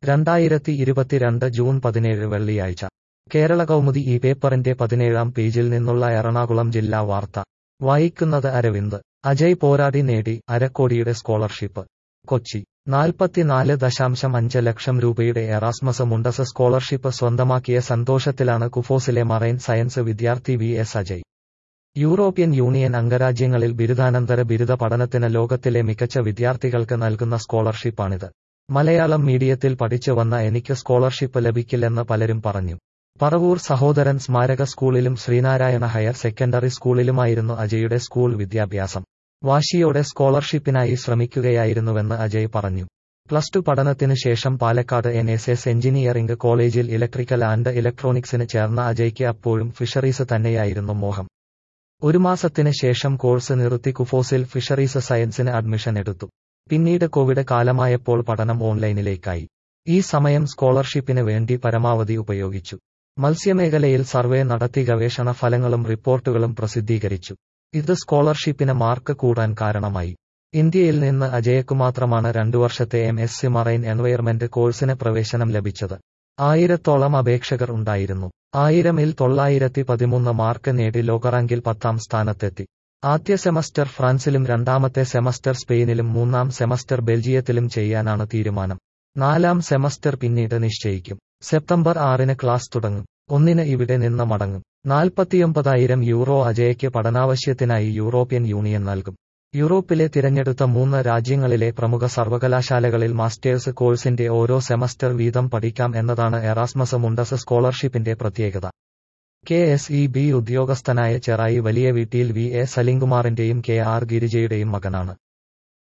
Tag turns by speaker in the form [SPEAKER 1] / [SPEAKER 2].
[SPEAKER 1] രണ്ടായിരത്തി ഇരുപത്തിരണ്ട് ജൂൺ പതിനേഴ് വെള്ളിയാഴ്ച കേരള കൗമുദി ഈ പേപ്പറിന്റെ പതിനേഴാം പേജിൽ നിന്നുള്ള എറണാകുളം ജില്ലാ വാർത്ത വായിക്കുന്നത് അരവിന്ദ് അജയ് പോരാടി നേടി അരക്കോടിയുടെ സ്കോളർഷിപ്പ് കൊച്ചി നാൽപ്പത്തിനാല് ദശാംശം അഞ്ച് ലക്ഷം രൂപയുടെ എറാസ്മസ് മുണ്ടസ് സ്കോളർഷിപ്പ് സ്വന്തമാക്കിയ സന്തോഷത്തിലാണ് കുഫോസിലെ മറൈൻ സയൻസ് വിദ്യാർത്ഥി V S Ajay European union അംഗരാജ്യങ്ങളിൽ ബിരുദാനന്തര ബിരുദ പഠനത്തിന് ലോകത്തിലെ മികച്ച വിദ്യാർത്ഥികൾക്ക് നൽകുന്ന സ്കോളർഷിപ്പാണിത് മലയാളം മീഡിയത്തിൽ പഠിച്ചു വന്ന എനിക്ക് സ്കോളർഷിപ്പ് ലഭിക്കില്ലെന്ന് പലരും പറഞ്ഞു പറവൂർ സഹോദരൻ സ്മാരക സ്കൂളിലും ശ്രീനാരായണ ഹയർ സെക്കൻഡറി സ്കൂളിലുമായിരുന്നു അജയുടെ സ്കൂൾ വിദ്യാഭ്യാസം വാശിയോടെ സ്കോളർഷിപ്പിനായി ശ്രമിക്കുകയായിരുന്നുവെന്ന് അജയ് പറഞ്ഞു പ്ലസ് ടു പഠനത്തിനു ശേഷം Palakkad N S S engineering കോളേജിൽ ഇലക്ട്രിക്കൽ ആൻഡ് ഇലക്ട്രോണിക്സിന് ചേർന്ന അജയ്ക്ക് അപ്പോഴും ഫിഷറീസ് തന്നെയായിരുന്നു മോഹം ഒരു മാസത്തിന് ശേഷം കോഴ്സ് നിർത്തി കുഫോസിൽ ഫിഷറീസ് സയൻസിന് അഡ്മിഷൻ എടുത്തു പിന്നീട് കോവിഡ് കാലമായപ്പോൾ പഠനം ഓൺലൈനിലേക്കായി ഈ സമയം സ്കോളർഷിപ്പിന് വേണ്ടി പരമാവധി ഉപയോഗിച്ചു മത്സ്യമേഖലയിൽ സർവേ നടത്തി ഗവേഷണ ഫലങ്ങളും റിപ്പോർട്ടുകളും പ്രസിദ്ധീകരിച്ചു ഇത് സ്കോളർഷിപ്പിന് മാർക്ക് കൂടാൻ കാരണമായി ഇന്ത്യയിൽ നിന്ന് അജയക്കു മാത്രമാണ് രണ്ടു വർഷത്തെ M S C marine environment കോഴ്സിന് പ്രവേശനം ലഭിച്ചത് ആയിരത്തോളം അപേക്ഷകർ ഉണ്ടായിരുന്നു ആയിരമിൽ തൊള്ളായിരത്തി പതിമൂന്ന് മാർക്ക് നേടി ലോകറാങ്കിൽ പത്താം സ്ഥാനത്തെത്തി ആദ്യ സെമസ്റ്റർ ഫ്രാൻസിലും രണ്ടാമത്തെ സെമസ്റ്റർ സ്പെയിനിലും മൂന്നാം സെമസ്റ്റർ ബെൽജിയത്തിലും ചെയ്യാനാണ് തീരുമാനം നാലാം സെമസ്റ്റർ പിന്നീട് നിശ്ചയിക്കും സെപ്റ്റംബർ ആറിന് ക്ലാസ് തുടങ്ങും ഒന്നിന് ഇവിടെ നിന്ന് മടങ്ങും നാൽപ്പത്തിയൊമ്പതായിരം യൂറോ അജയ്ക്ക് പഠനാവശ്യത്തിനായി യൂറോപ്യൻ യൂണിയൻ നൽകും യൂറോപ്പിലെ തിരഞ്ഞെടുത്ത മൂന്ന് രാജ്യങ്ങളിലെ പ്രമുഖ സർവകലാശാലകളിൽ മാസ്റ്റേഴ്സ് കോഴ്സിന്റെ ഓരോ സെമസ്റ്റർ വീതം പഠിക്കാം എന്നതാണ് എറാസ്മസ് മുണ്ടസ് സ്കോളർഷിപ്പിന്റെ പ്രത്യേകത കെ എസ് ഇ ബി ഉദ്യോഗസ്ഥനായ ചെറായി വലിയ വീട്ടിൽ വി എ സലിംകുമാറിന്റെയും കെ ആർ ഗിരിജയുടെയും മകനാണ്